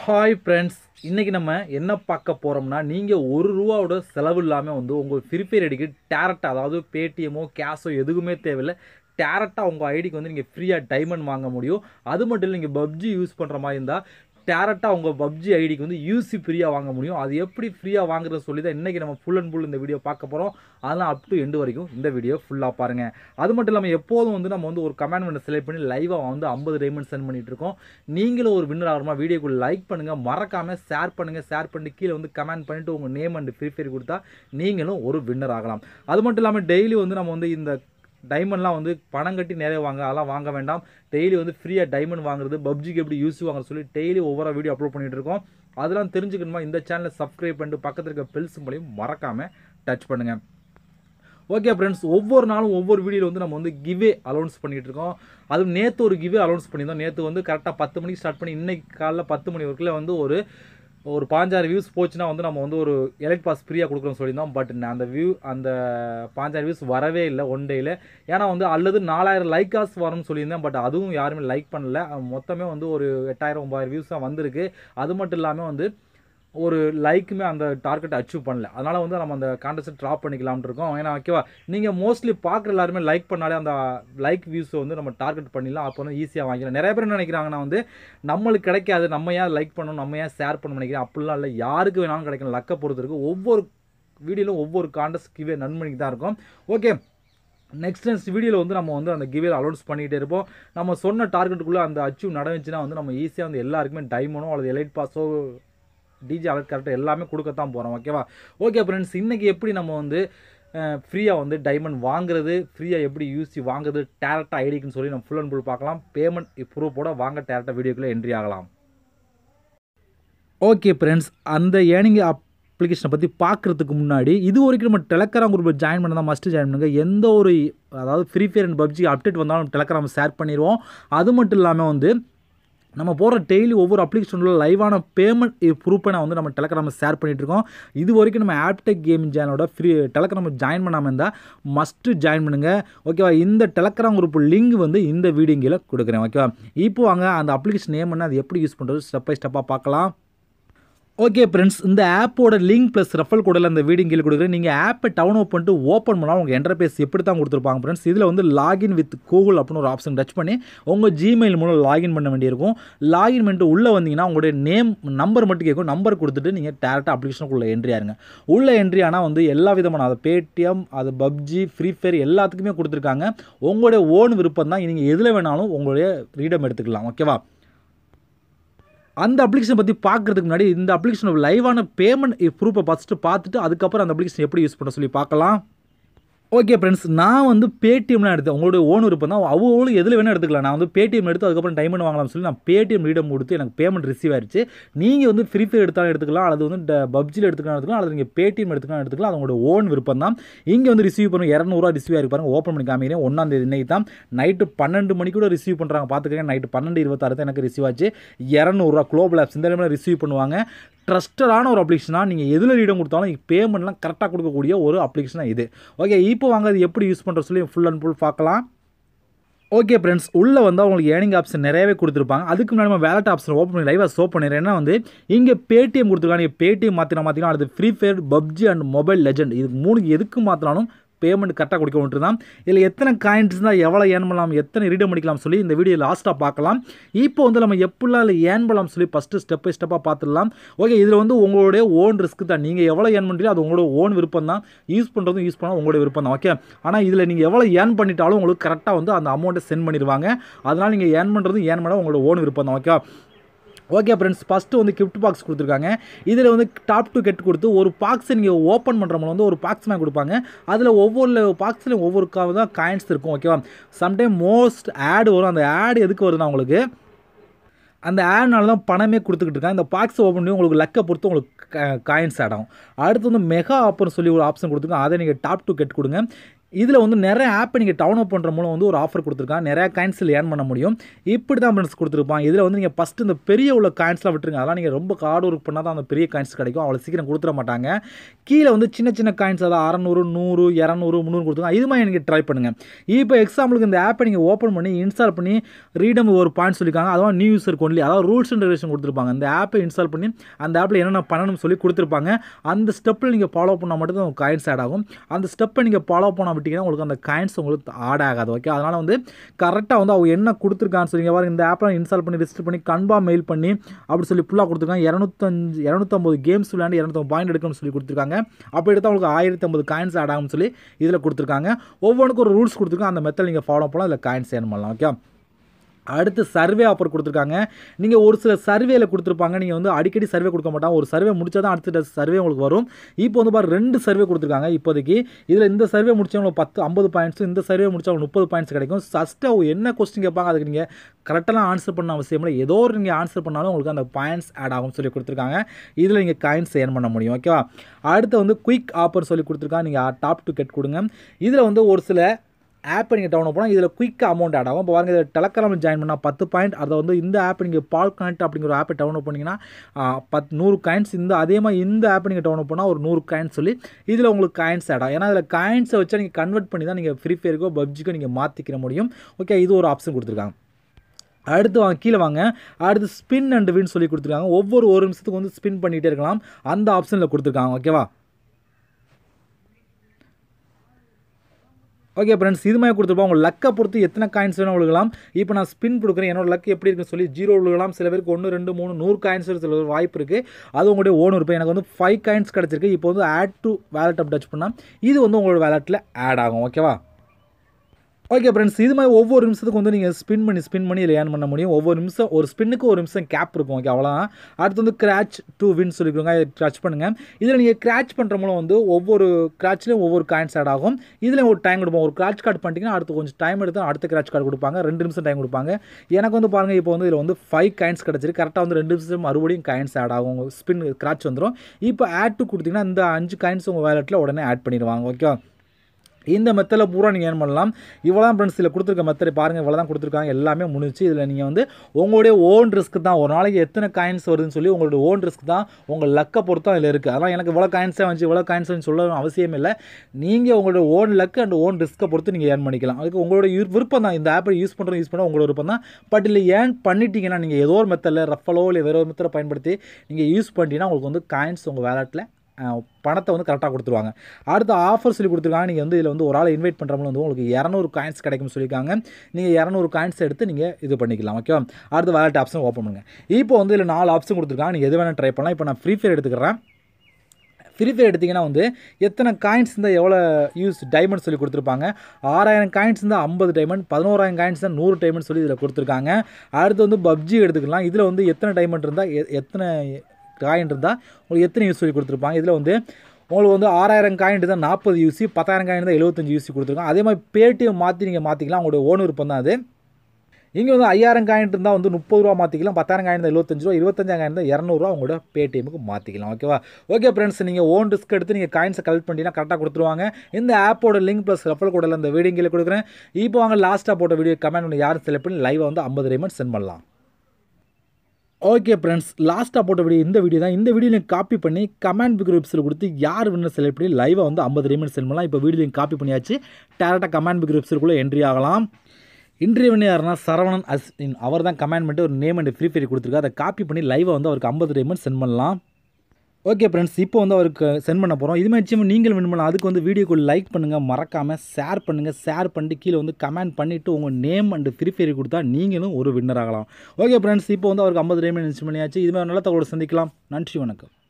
hi friends இன்றைக்கி நம்ம என்ன பார்க்க போகிறோம்னா நீங்கள் ஒரு ரூபாவோட செலவு இல்லாமல் வந்து உங்கள் ஃப்ரீ ஃபயர் ஐடிக்கு டேரக்டாக அதாவது பேடிஎம்மோ கேஷோ எதுவுமே தேவையில்லை டேரக்டாக உங்கள் ஐடிக்கு வந்து நீங்கள் ஃப்ரீயாக டைமண்ட் வாங்க முடியும் அது மட்டும் இல்லை நீங்கள் பப்ஜி யூஸ் பண்ணுற மாதிரி இருந்தால் டேரக்டாக உங்கள் பப்ஜி ஐடிக்கு வந்து யூசி ஃப்ரீயாக வாங்க முடியும் அது எப்படி ஃப்ரீயாக வாங்குறது சொல்லி தான் இன்றைக்கி நம்ம ஃபுல் அண்ட் ஃபுல் இந்த வீடியோ பார்க்க போகிறோம் அதெல்லாம் அப் டு எண்டு வரைக்கும் இந்த வீடியோ ஃபுல்லாக பாருங்கள் அது மட்டும் இல்லாமல் எப்போதும் வந்து நம்ம வந்து ஒரு கமெண்ட் செலக்ட் பண்ணி லைவாக வந்து ஐம்பது டைமண்ட் சென்ட் பண்ணிட்டு இருக்கோம் நீங்களும் ஒரு வின்னர் ஆகிறமா வீடியோக்குள்ள லைக் பண்ணுங்கள் மறக்காமல் ஷேர் பண்ணுங்கள் ஷேர் பண்ணிட்டு கீழே வந்து கமெண்ட் பண்ணிவிட்டு உங்கள் நேம் அண்ட் ஃப்ரீ ஃபயர் கொடுத்தா நீங்களும் ஒரு வின்னர் ஆகலாம் அது மட்டும் இல்லாமல் டெய்லி வந்து நம்ம வந்து இந்த டைமண்ட்லாம் வந்து பணம் கட்டி நிறைய வாங்க அதெல்லாம் வாங்க வேண்டாம் டெய்லி வந்து ஃப்ரீயாக டைமண்ட் வாங்குறது பப்ஜிக்கு எப்படி யூஸ் வாங்குறது சொல்லி டெய்லி ஒவ்வொரு வீடியோ அப்லோட் பண்ணிட்டு இருக்கோம் அதெல்லாம் தெரிஞ்சுக்கணுமா இந்த சேனலை சப்ஸ்கிரைப் பண்ணிட்டு பக்கத்தில் இருக்க பெல்ஸ் மூலியம் மறக்காமல் டச் பண்ணுங்கள் ஓகே ஃப்ரெண்ட்ஸ் ஒவ்வொரு நாளும் ஒவ்வொரு வீடியோவில் வந்து நம்ம வந்து கிவே அலௌன்ஸ் பண்ணிகிட்டு இருக்கோம் அதுவும் நேற்று ஒரு கிவே அலௌன்ஸ் பண்ணியிருந்தோம் நேற்று வந்து கரெக்டாக பத்து மணிக்கு ஸ்டார்ட் பண்ணி இன்னைக்கு காலைல பத்து மணி வரைக்கும் வந்து ஒரு ஒரு பாஞ்சாயிரம் வியூஸ் போச்சுன்னா வந்து நம்ம வந்து ஒரு எலைட் பாஸ் ஃப்ரீயாக கொடுக்குறோம்னு சொல்லியிருந்தோம் பட் அந்த வியூ அந்த பாஞ்சாயிரம் வியூஸ் வரவே இல்லை ஒன் டேயில் ஏன்னா வந்து அல்லது நாலாயிரம் லைக்காஸ் வரும்னு சொல்லியிருந்தேன் பட் அதுவும் யாருமே லைக் பண்ணல மொத்தமே வந்து ஒரு எட்டாயிரம் ஒம்பதாயிரம் வியூஸ் தான் வந்திருக்கு அது மட்டும் இல்லாமல் வந்து ஒரு லைக்குமே அந்த டார்கெட்டை அச்சீவ் பண்ணல அதனால் வந்து நம்ம அந்த கான்டெஸ்ட் ட்ராப் பண்ணிக்கலாம்னு இருக்கோம் ஏன்னா ஓகேவா நீங்கள் மோஸ்ட்லி பார்க்குற எல்லாருமே லைக் பண்ணாலே அந்த லைக் வியூஸை வந்து நம்ம டார்கெட் பண்ணிடலாம் அப்போ வந்து ஈஸியாக வாங்கிக்கலாம் நிறைய பேர் என்ன நினைக்கிறாங்கன்னா வந்து நம்மளுக்கு கிடைக்காது நம்ம ஏன் லைக் பண்ணணும் நம்ம ஏன் ஷேர் பண்ண நினைக்கிறேன் அப்படிலாம் இல்லை யாருக்கு வேணாலும் கிடைக்கும் லக்கை பொறுத்து இருக்குது ஒவ்வொரு வீடியோவில் ஒவ்வொரு கான்டெஸ்ட் கிவே நன்மணிக்கு தான் இருக்கும் ஓகே நெக்ஸ்ட் நெக்ஸ்ட் வீடியோவில் வந்து நம்ம வந்து அந்த கிவேல அலௌன்ஸ் பண்ணிகிட்டே இருப்போம் நம்ம சொன்ன டார்கெட்டுக்குள்ளே அந்த அச்சீவ் நடந்துச்சுன்னா வந்து நம்ம ஈஸியாக வந்து எல்லாருக்குமே டைமண்டோ அல்லது எலைட் பாஸோ டிஜே அலர்ட் கரெக்டாக எல்லாமே கொடுக்கத்தான் போகிறோம் ஓகேவா ஓகே ஃப்ரெண்ட்ஸ் இன்றைக்கி எப்படி நம்ம வந்து ஃப்ரீயாக வந்து டைமண்ட் வாங்குறது ஃப்ரீயாக எப்படி யூசி வாங்குறது டேரக்டாக ஐடிக்குன்னு சொல்லி நம்ம ஃபுல் அண்ட் ஃபுல் பார்க்கலாம் பேமெண்ட் ப்ரூஃபோட வாங்க டேரக்டாக வீடியோக்குள்ளே என்ட்ரி ஆகலாம் ஓகே ஃப்ரெண்ட்ஸ் அந்த ஏர்னிங் அப்ளிகேஷனை பற்றி பார்க்குறதுக்கு முன்னாடி இது வரைக்கும் நம்ம டெலகிராம் குரூப்பில் ஜாயின் பண்ண தான் மஸ்ட்டு ஜாயின் பண்ணுங்கள் எந்த ஒரு அதாவது Free Fire and PUBG update வந்தாலும் டெலகிராம் ஷேர் பண்ணிடுவோம் அது மட்டும் இல்லாமல் வந்து நம்ம போகிற டெய்லி ஒவ்வொரு அப்ளிகேஷனில் லைவான பேமெண்ட் ப்ரூஃபை நான் வந்து நம்ம டெலகிராமில் ஷேர் பண்ணிகிட்ருக்கோம் இது வரைக்கும் நம்ம ஆப்டெக் கேம் சேனலோட ஃப்ரீ டெலகிராம் ஜாயின் பண்ணாமல் இருந்தால் மஸ்ட்டு ஜாயின் பண்ணுங்கள் ஓகேவா இந்த டெலகிராம் குரூப் லிங்க் வந்து இந்த வீடியோங்கில் கொடுக்குறேன் ஓகேவா இப்போ வாங்க அந்த அப்ளிகேஷன் நேம் என்ன அது எப்படி யூஸ் பண்ணுறது ஸ்டெப் பை ஸ்டெப்பாக பார்க்கலாம் ஓகே ஃப்ரெண்ட்ஸ் இந்த ஆப்போட லிங்க் ப்ளஸ் ரெஃபல் கோடில் அந்த வீடியோ கீழே கொடுக்குறேன் நீங்கள் ஆப்பை டவுன் ஓப் பண்ணிட்டு ஓப்பன் பண்ணால் உங்கள் என்டர்பேஸ் எப்படி தான் கொடுத்துருப்பாங்க ஃப்ரெண்ட்ஸ் இதில் வந்து லாகின் வித் கூகுள் அப்படின்னு ஒரு ஆப்ஷன் டச் பண்ணி உங்கள் ஜிமெயில் மூலம் லாகின் பண்ண வேண்டியிருக்கும் லாகின் பண்ணிட்டு உள்ளே வந்தீங்கன்னா உங்களுடைய நேம் நம்பர் மட்டும் கேட்கும் நம்பர் கொடுத்துட்டு நீங்கள் டேரெக்டாக அப்ளிகேஷனுக்குள்ளே என்ட்ரி ஆயிருங்க உள்ளே என்ட்ரி ஆனால் வந்து எல்லா விதமான அது பேடிஎம் அது பப்ஜி ஃப்ரீ ஃபயர் எல்லாத்துக்குமே கொடுத்துருக்காங்க உங்களுடைய ஓன் விருப்பம் தான் நீங்கள் எதில் வேணாலும் உங்களுடைய ரீடம் எடுத்துக்கலாம் ஓகேவா அந்த அப்ளிகேஷன் பற்றி பார்க்குறதுக்கு முன்னாடி இந்த அப்ளிகேஷன் லைவான பேமெண்ட் ப்ரூஃபை ஃபஸ்ட்டு பார்த்துட்டு அதுக்கப்புறம் அந்த அப்ளிகேஷன் எப்படி யூஸ் பண்ண சொல்லி பார்க்கலாம் ஓகே ஃப்ரெண்ட்ஸ் நான் வந்து பேடிஎம்லாம் எடுத்தேன் உங்களுடைய ஓன் விருப்பம் தான் அவ்வளோ எதில் வேணால் எடுத்துக்கலாம் நான் வந்து பேடிஎம் எடுத்து அதுக்கப்புறம் டைமண்ட் வாங்கலாம்னு சொல்லி நான் பேடிஎம் ரீடம் கொடுத்து எனக்கு பேமெண்ட் ரிசீவ் ஆயிடுச்சு நீங்கள் வந்து ஃப்ரீ ஃபயர் எடுத்தாலும் எடுத்துக்கலாம் அல்லது வந்து பப்ஜியில் எடுத்துக்கலாம் எடுத்துக்கலாம் அல்லது நீங்கள் பேடிஎம் எடுத்துக்கலாம் எடுத்துக்கலாம் அது உங்களோட ஓன் விருப்பம் தான் இங்கே வந்து ரிசீவ் பண்ணும் இரநூறுவா ரிசீவ் ஆகி பாருங்க ஓப்பன் பண்ணி காமிக்கிறேன் ஒன்றாம் தேதி இன்னைக்கு தான் நைட்டு பன்னெண்டு மணி கூட ரிசீவ் பண்ணுறாங்க பார்த்துக்கங்க நைட்டு பன்னெண்டு இருபத்தாறு தான் எனக்கு ரிசீவ் ஆச்சு இரநூறுவா குளோபல் ஆப்ஸ் இந்த டைமில் ரிசீவ் பண்ணுவாங்க ட்ரஸ்டடான ஒரு அப்ளிகேஷனாக நீங்கள் எதில் ரீடம் கொடுத்தாலும் பேமெண்ட்லாம் கரெக்டாக கொடுக்கக்கூடிய ஒரு அப்ளிகேஷனாக இது ஓகே இப்போ வாங்க அது எப்படி யூஸ் பண்ணுற சொல்லி ஃபுல் அண்ட் ஃபுல் பார்க்கலாம் ஓகே ஃப்ரெண்ட்ஸ் உள்ளே வந்து அவங்களுக்கு ஏர்னிங் ஆப்ஷன் நிறையவே கொடுத்துருப்பாங்க அதுக்கு முன்னாடி நம்ம வேலட் ஆப்ஷன் ஓப்பன் பண்ணி லைவாக ஷோ பண்ணிடுறேன் ஏன்னா வந்து இங்கே பேடிஎம் கொடுத்துருக்காங்க நீங்கள் பேடிஎம் மாற்றினா மாற்றினா அடுத்து Free Fire PUBG and Mobile Legend இது மூணு எதுக்கு மாற்றினாலும் பேமெண்ட் கரெக்டாக கொடுக்க மட்டும் தான் இதில் எத்தனை காயின்ஸ் தான் எவ்வளோ ஏர்ன் பண்ணலாம் எத்தனை ரீடம் பண்ணிக்கலாம் சொல்லி இந்த வீடியோ லாஸ்ட்டாக பார்க்கலாம் இப்போ வந்து நம்ம எப்படிலாம் இல்லை ஏர்ன் பண்ணலாம் சொல்லி ஃபஸ்ட்டு ஸ்டெப் பை ஸ்டெப்பாக பார்த்துடலாம் ஓகே இதில் வந்து உங்களுடைய ஓன் ரிஸ்க் தான் நீங்கள் எவ்வளோ ஏர்ன் பண்ணுறீங்களோ அது உங்களோட ஓன் விருப்பம் தான் யூஸ் பண்ணுறதும் யூஸ் பண்ணால் உங்களோட விருப்பம் தான் ஓகே ஆனால் இதில் நீங்கள் எவ்வளோ ஏர்ன் பண்ணிட்டாலும் உங்களுக்கு கரெக்டாக வந்து அந்த அமௌண்ட்டை சென்ட் பண்ணிடுவாங்க அதனால் நீங்கள் ஏர்ன் பண்ணுறதும் ஏர்ன் பண்ணால் உங்களோட ஓன் விருப்பம் தான் ஓகே ஓகே ஃப்ரெண்ட்ஸ் ஃபஸ்ட்டு வந்து கிஃப்ட் பாக்ஸ் கொடுத்துருக்காங்க இதில் வந்து டாப் டு கெட் கொடுத்து ஒரு பாக்ஸை நீங்கள் ஓப்பன் பண்ணுறவங்க வந்து ஒரு பாக்ஸ் மேலே கொடுப்பாங்க அதில் ஒவ்வொரு பாக்ஸ்லையும் ஒவ்வொரு தான் காயின்ஸ் இருக்கும் ஓகேவா சம்டைம் மோஸ்ட் ஆடு வரும் அந்த ஆடு எதுக்கு வருதுன்னா உங்களுக்கு அந்த ஆட்னால தான் பணமே கொடுத்துக்கிட்டு இருக்காங்க இந்த பாக்ஸ் ஓப்பன் பண்ணி உங்களுக்கு லக்கை பொறுத்து உங்களுக்கு காயின்ஸ் ஆட் ஆகும் அடுத்து வந்து மெகா ஆஃபர்னு சொல்லி ஒரு ஆப்ஷன் கொடுத்துருக்கோம் அதை நீங்கள் டாப் டு கெட் கொடுங்க இதில் வந்து நிறைய ஆப்பை நீங்கள் டவுன் அப் பண்ணுற மூலம் வந்து ஒரு ஆஃபர் கொடுத்துருக்கான் நிறையா காயின்ஸில் ஏர்ன் பண்ண முடியும் இப்படி தான் ஃப்ரெண்ட்ஸ் கொடுத்துருப்பான் இதில் வந்து நீங்கள் ஃபஸ்ட்டு இந்த பெரிய உள்ள காயின்ஸ்லாம் விட்டுருங்க அதெல்லாம் நீங்கள் ரொம்ப ஹார்ட் ஒர்க் பண்ணால் தான் அந்த பெரிய காயின்ஸ் கிடைக்கும் அவ்வளோ சீக்கிரம் கொடுத்துட மாட்டாங்க கீழே வந்து சின்ன சின்ன காயின்ஸ் அதாவது அறநூறு நூறு இரநூறு முந்நூறு கொடுத்துருக்காங்க இது மாதிரி நீங்கள் ட்ரை பண்ணுங்கள் இப்போ எக்ஸாம்பிளுக்கு இந்த ஆப்பை நீங்கள் ஓப்பன் பண்ணி இன்ஸ்டால் பண்ணி ரீடம் ஒரு பாயிண்ட் சொல்லியிருக்காங்க அதாவது நியூ யூசர் ஒன்லி அதாவது ரூல்ஸ் அண்ட் ரெகுலேஷன் கொடுத்துருப்பாங்க அந்த ஆப்பை இன்ஸ்டால் பண்ணி அந்த ஆப்பில் என்னென்ன பண்ணணும்னு சொல்லி கொடுத்துருப்பாங்க அந்த ஸ்டெப்பில் நீங்கள் ஃபாலோ பண்ணால் மட்டும் தான் காயின்ஸ் ஆட் ஆகும் அந்த ஸ்டெப்பை நீங்கள் ஃபாலோ பண்ண விட்டீங்கன்னா உங்களுக்கு அந்த காயின்ஸ் உங்களுக்கு ஆட் ஆகாது ஓகே அதனால் வந்து கரெக்டாக வந்து அவங்க என்ன கொடுத்துருக்கான்னு சொல்லி பாருங்க இந்த ஆப்பில் இன்ஸ்டால் பண்ணி ரிஜிஸ்டர் பண்ணி கன்ஃபார்ம் மெயில் பண்ணி அப்படி சொல்லி ஃபுல்லாக கொடுத்துருக்காங்க இரநூத்தஞ்சு இரநூத்தம்பது கேம்ஸ் விளையாண்டு இரநூத்தம்பது பாயிண்ட் எடுக்கணும்னு சொல்லி கொடுத்துருக்காங்க அப்போ எடுத்தால் உங்களுக்கு ஆயிரத்தி ஐம்பது காயின்ஸ் ஆட் ஆகும்னு சொல்லி இதில் கொடுத்துருக்காங்க ஒவ்வொன்றுக்கும் ஒரு ரூல்ஸ் கொடுத்துருக்காங்க அந்த மெத்தட் நீங்கள் ஃபாலோ பண்ணலாம் அதில் காயின்ஸ் ஏர்ன் பண்ணலாம் ஓகே அடுத்து சர்வே ஆஃபர் கொடுத்துருக்காங்க நீங்கள் ஒரு சில சர்வேல கொடுத்துருப்பாங்க நீங்கள் வந்து அடிக்கடி சர்வே கொடுக்க மாட்டாங்க ஒரு சர்வே முடிச்சா தான் அடுத்த சர்வே உங்களுக்கு வரும் இப்போ வந்து பாரு ரெண்டு சர்வே கொடுத்துருக்காங்க இப்போதைக்கு இதில் இந்த சர்வே முடிச்சவங்களுக்கு பத்து ஐம்பது பாயிண்ட்ஸும் இந்த சர்வே முடிச்சவங்க முப்பது பாயிண்ட்ஸ் கிடைக்கும் ஃபஸ்ட்டு அவங்க என்ன கொஸ்டின் கேட்பாங்க அதுக்கு நீங்கள் கரெக்டாக ஆன்சர் பண்ண அவசியம் இல்லை ஏதோ ஒரு நீங்கள் ஆன்சர் பண்ணாலும் உங்களுக்கு அந்த பாயிண்ட்ஸ் ஆட் ஆகும்னு சொல்லி கொடுத்துருக்காங்க இதில் நீங்கள் காயின்ஸ் ஏர்ன் பண்ண முடியும் ஓகேவா அடுத்து வந்து குயிக் ஆஃபர் சொல்லி கொடுத்துருக்காங்க நீங்கள் டாப் டு கெட் கொடுங்க இதில் வந்து ஒரு சில ஆப்பை நீங்கள் டவுன் போனால் இதில் குயிக் அமௌண்ட் ஆட் ஆகும் இப்போ பாருங்கள் இதில் டெலகிராமில் ஜாயின் பண்ணால் பத்து பாயிண்ட் அதை வந்து இந்த ஆப் நீங்கள் பால் கனெக்ட் அப்படிங்கிற ஒரு ஆப்பை டவுன்லோட் பண்ணிங்கன்னா பத் நூறு காயின்ஸ் இந்த அதே மாதிரி இந்த ஆப்பை நீங்கள் டவுன்லோட் பண்ணால் ஒரு நூறு காயின்ஸ் சொல்லி இதில் உங்களுக்கு காயின்ஸ் ஆட் ஆகும் ஏன்னா அதில் காயின்ஸை வச்சா நீங்கள் கன்வெர்ட் பண்ணி தான் நீங்கள் ஃப்ரீ ஃபயருக்கோ பப்ஜிக்கோ நீங்கள் மாற்றிக்கிற முடியும் ஓகே இது ஒரு ஆப்ஷன் கொடுத்துருக்காங்க அடுத்து வாங்க கீழே வாங்க அடுத்து ஸ்பின் அண்ட் வின் சொல்லி கொடுத்துருக்காங்க ஒவ்வொரு ஒரு நிமிஷத்துக்கு வந்து ஸ்பின் பண்ணிகிட்டே இருக்கலாம் அந்த ஆப்ஷனில் கொடுத்துருக்காங்க ஓகேவா ஓகே ஃப்ரெண்ட்ஸ் இது மாதிரி கொடுத்துருப்போம் உங்கள் லக்கை பொறுத்து எத்தனை காயின்ஸ் வேணும் விழுகலாம் இப்போ நான் ஸ்பின் கொடுக்குறேன் என்னோட லக் எப்படி இருக்குன்னு சொல்லி ஜீரோ விழுகலாம் சில பேருக்கு ஒன்று ரெண்டு மூணு நூறு காயின்ஸ் சில பேர் வாய்ப்பு இருக்குது அது உங்களுடைய ஓன் இருப்பேன் எனக்கு வந்து ஃபைவ் காயின்ஸ் கிடச்சிருக்கு இப்போ வந்து add to wallet up touch பண்ணால் இது வந்து உங்களோட வேலட்டில் ஆட் ஆகும் ஓகேவா ஓகே ஃப்ரெண்ட்ஸ் இது மாதிரி ஒவ்வொரு நிமிஷத்துக்கு வந்து நீங்கள் ஸ்பின் பண்ணி ஸ்பின் பண்ணி இதில் ஏர்ன் பண்ண முடியும் ஒவ்வொரு நிமிஷம் ஒரு ஸ்பின்னுக்கு ஒரு நிமிஷம் கேப் இருக்கும் ஓகே அவ்வளோதான் அடுத்து வந்து கிராச் டூ வின் சொல்லிக்கிறோங்க இதை டச் பண்ணுங்கள் இதில் நீங்கள் கிராச் பண்ணுற மூலம் வந்து ஒவ்வொரு கிராச்லேயும் ஒவ்வொரு காயின்ஸ் ஆட் ஆகும் இதில் ஒரு டைம் கொடுப்போம் ஒரு கிராச் கார்டு பண்ணிட்டீங்கன்னா அடுத்து கொஞ்சம் டைம் எடுத்து அடுத்த கிராச் கார்டு கொடுப்பாங்க ரெண்டு நிமிஷம் டைம் கொடுப்பாங்க எனக்கு வந்து பாருங்கள் இப்போ வந்து இதில் வந்து ஃபைவ் காயின்ஸ் கிடச்சிருக்கு கரெக்டாக வந்து ரெண்டு நிமிஷம் மறுபடியும் காயின்ஸ் ஆட் ஆகும் உங்கள் ஸ்பின் கிராச் வந்துடும் இப்போ ஆட் டு கொடுத்தீங்கன்னா இந்த அஞ்சு காயின்ஸ் உங்கள் வேலெட்டில் உடனே ஆட் பண்ணிடுவாங்க ஓகே இந்த மெத்தடில் பூரா நீங்கள் ஏர்ன் பண்ணலாம் இவ்வளோ தான் ஃப்ரெண்ட்ஸ் இதில் கொடுத்துருக்க மெத்தட் பாருங்கள் இவ்வளோ தான் கொடுத்துருக்காங்க எல்லாமே முடிச்சு இதில் நீங்கள் வந்து உங்களுடைய ஓன் ரிஸ்க் தான் ஒரு நாளைக்கு எத்தனை காயின்ஸ் வருதுன்னு சொல்லி உங்களுடைய ஓன் ரிஸ்க் தான் உங்கள் லக்கை பொறுத்து அதில் இருக்குது அதனால் எனக்கு இவ்வளோ காயின்ஸே வந்துச்சு இவ்வளோ காயின்ஸ் வந்து சொல்ல அவசியம் இல்லை நீங்கள் உங்களுடைய ஓன் லக்கு அண்ட் ஓன் ரிஸ்க்கை பொறுத்து நீங்கள் ஏர்ன் பண்ணிக்கலாம் அதுக்கு உங்களோட யூ- விருப்பம் தான் இந்த ஆப்பை யூஸ் பண்ணுறது யூஸ் பண்ண உங்களோட விருப்பம் தான் பட் இல்லை ஏர்ன் பண்ணிட்டீங்கன்னா நீங்கள் ஏதோ ஒரு மெத்தடில் ரஃபலோ இல்லை வேறு ஒரு மெத்தடை பயன்படுத்தி நீங்கள் யூஸ் பண்ணிட்டீங்கன்னா உங்களுக்கு வந்து காயின்ஸ் உங்கள் வேலட்டில் பணத்தை வந்து கரெக்டாக கொடுத்துருவாங்க அடுத்த ஆஃபர் சொல்லி கொடுத்துருக்காங்க நீங்கள் வந்து இதில் வந்து ஒரு ஆளை இன்வைட் பண்ணுறவங்க வந்து உங்களுக்கு இரநூறு காயின்ஸ் கிடைக்கும்னு சொல்லியிருக்காங்க நீங்கள் இரநூறு காயின்ஸ் எடுத்து நீங்கள் இது பண்ணிக்கலாம் ஓகே அடுத்து வேலட் ஆப்ஷன் ஓப்பன் பண்ணுங்கள் இப்போ வந்து இதில் நாலு ஆப்ஷன் கொடுத்துருக்காங்க நீங்கள் எது வேணால் ட்ரை பண்ணலாம் இப்போ நான் ஃப்ரீ ஃபயர் எடுத்துக்கிறேன் ஃப்ரீ ஃபயர் எடுத்திங்கன்னா வந்து எத்தனை காயின்ஸ் இருந்தால் எவ்வளோ யூஸ் டைமண்ட் சொல்லி கொடுத்துருப்பாங்க ஆறாயிரம் காயின்ஸ் இருந்தால் ஐம்பது டைமண்ட் பதினோராயிரம் காயின்ஸ் தான் நூறு டைமண்ட் சொல்லி இதில் கொடுத்துருக்காங்க அடுத்து வந்து பப்ஜி எடுத்துக்கலாம் இதில் வந்து எத்தனை டைமண்ட் இருந்தால் எ- எத்தனை காயின் இருந்தால் உங்களுக்கு எத்தனை யூஸ் சொல்லி கொடுத்துருப்பாங்க இதில் வந்து உங்களுக்கு வந்து ஆறாயிரம் காயின் தான் நாற்பது யூசி பத்தாயிரம் காயின் தான் எழுபத்தஞ்சு யூசி கொடுத்துருக்காங்க அதே மாதிரி பேடிஎம் மாற்றி நீங்கள் மாற்றிக்கலாம் உங்களுடைய ஓன் விருப்பம் தான் அது இங்கே வந்து ஐயாயிரம் காயின் இருந்தால் வந்து முப்பது ரூபா மாற்றிக்கலாம் பத்தாயிரம் காயின் தான் எழுபத்தஞ்சு ரூபா இருபத்தஞ்சாயிரம் காயின் தான் இரநூறுவா உங்களோட பேடிஎம்க்கு மாற்றிக்கலாம் ஓகேவா ஓகே ஃப்ரெண்ட்ஸ் நீங்கள் ஓன் ரிஸ்க் எடுத்து நீங்கள் காயின்ஸை கலெக்ட் பண்ணிட்டீங்கன்னா கரெக்டாக கொடுத்துருவாங்க இந்த ஆப்போட லிங்க் ப்ளஸ் ரெஃபர் கோடில் இந்த வீடியோ கீழே கொடுக்குறேன் இப்போ வாங்க லாஸ்ட்டாக போட்ட வீடியோ கமெண்ட் பண்ணி யாரும் செலக்ட் பண்ணி லைவாக வந்து ஐம்பது ரேமெண்ட் சென்ட் பண்ணலாம் ஓகே ஃப்ரெண்ட்ஸ் லாஸ்ட்டாக போட்ட வீடியோ இந்த வீடியோ தான் இந்த வீடியோ நீங்கள் காப்பி பண்ணி கமெண்ட் குரூப்ஸில் கொடுத்து யார் வின்னர் செலக்ட் பண்ணி லைவாக வந்து ஐம்பது ரேமெண்ட் சென்ட் பண்ணலாம் இப்போ வீடியோ காப்பி பண்ணியாச்சு டேரெக்டாக கமெண்ட் குரூப்ஸுக்குள்ளே என்ட்ரி ஆகலாம் இன்றைய வின் யாருன்னா சரவணன் அஸ்வின் அவர் தான் கமெண்ட் பண்ணிட்டு ஒரு நேம் அண்ட் ஃப்ரீ ஃபயர் கொடுத்துருக்காரு அதை காப்பி பண்ணி லைவாக வந்து அவருக்கு ஐம்பது ரேமெண்ட் சென்ட் பண்ணலாம் ஓகே ஃப்ரெண்ட்ஸ் இப்போ வந்து அவருக்கு சென்ட் பண்ண போகிறோம் இது மாதிரி நிச்சயமா நீங்கள் வின் பண்ணலாம் அதுக்கு வந்து வீடியோக்கு லைக் பண்ணுங்கள் மறக்காமல் ஷேர் பண்ணுங்கள் ஷேர் பண்ணிட்டு கீழே வந்து கமெண்ட் பண்ணிவிட்டு உங்கள் நேம் அண்ட் ஃப்ரீ ஃபயர் கொடுத்தா நீங்களும் ஒரு வின்னர் ஆகலாம் ஓகே ஃப்ரெண்ட்ஸ் இப்போ வந்து அவருக்கு ஐம்பது ரேமெண்ட் பண்ணியாச்சு இது மாதிரி நல்ல தகவலை சந்திக்கலாம் நன்றி வணக்கம்